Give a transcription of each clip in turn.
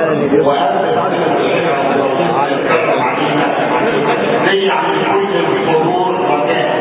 زي عن كل الحضور رجاء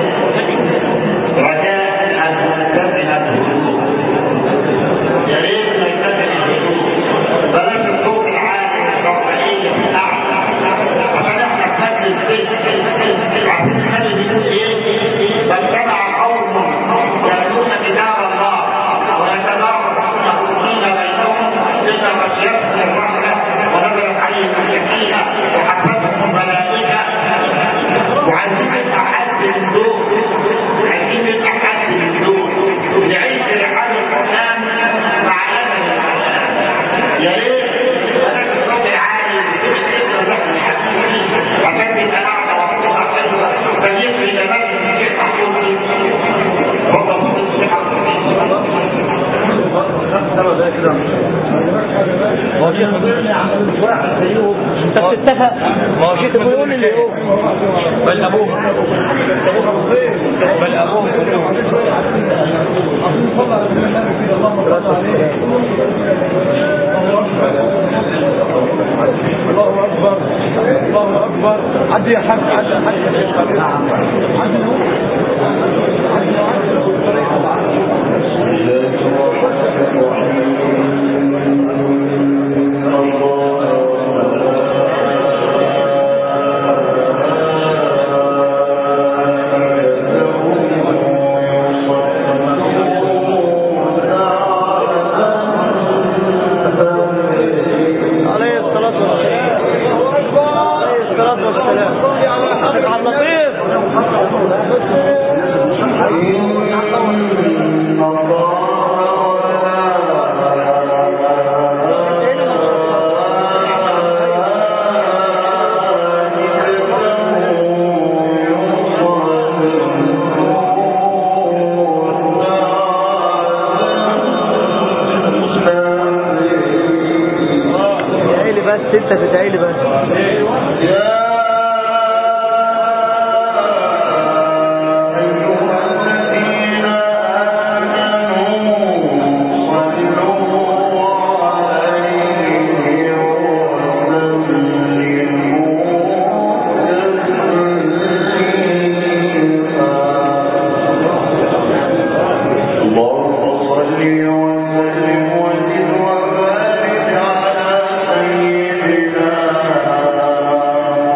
رجاء ان نتبع الحضور يا ريت نتبع الحضور بلاش الصوت العالي الرفعيه الاعلى عشان احنا نسجل فيه عشان نخلي بيقول ايه بل تبع قوم يتلون كتاب الله ويتدارسونه فيما بينهم الا غشيتهم الرحمه ونزلت عليهم السكينه وحفتهم الملائكه وعايزين نبقى حد من دول عايزين نبقى حد من دول نعيش رحال القران مع امل القران يا ريت بلاش الصوت العالي اللي احنا حاسين فيه عشان تبقى قاعده مبسوطه حلوه فيفرق جمال الشيخ محمود هو صوت الشيخ ما هو شيخ واحد زيهم انت بتتفق ما هو شيخ بيقول اللي هو بل ابوه بل ابوه الله اكبر الله اكبر عدي يا حاج عدي يا حاج يا شيخ عدي عليه الصلاة والسلام عليه الصلاة والسلام شيخ عبد اللطيف ادعي لي بس انت تدعي لي بس اللهم صل وسلم وزد وبارك على سيدنا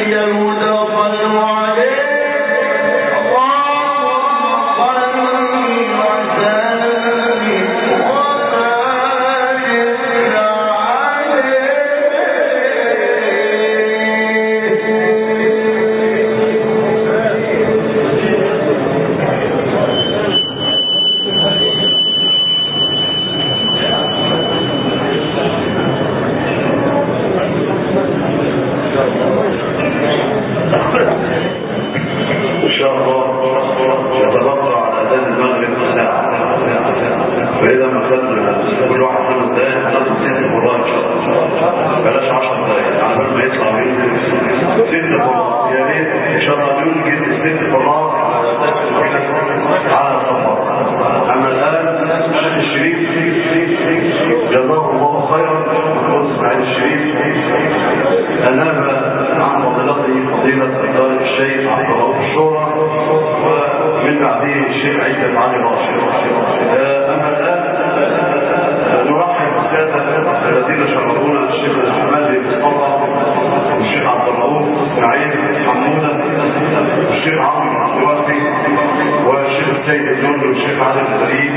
إن شاء الله يتبقى على أذان المغرب ساعة فإذا ما خدنا كل واحد خمس دقايق هناخد ست مرات إن شاء الله بلاش 10 دقايق على بال ما يطلع بيه ست مرات يا ريت إن شاء الله يوجد ست مرات على أساس على السفر أما الآن الشيخ الشريف جزاه الله خيرا يقول إسماعيل الشريف أنام عن فضيلته فضيلة إدارة الشيخ عبد الله الشورى ومن بعده الشيخ عيسى علي راشد أما الآن نرحب بالسادة الذين شرفونا الشيخ الحمادي مصطفى والشيخ عبد الرؤوف اسماعيل حمودة والشيخ عمرو عبد الوهبي والشيخ السيد الجندي والشيخ علي الزريق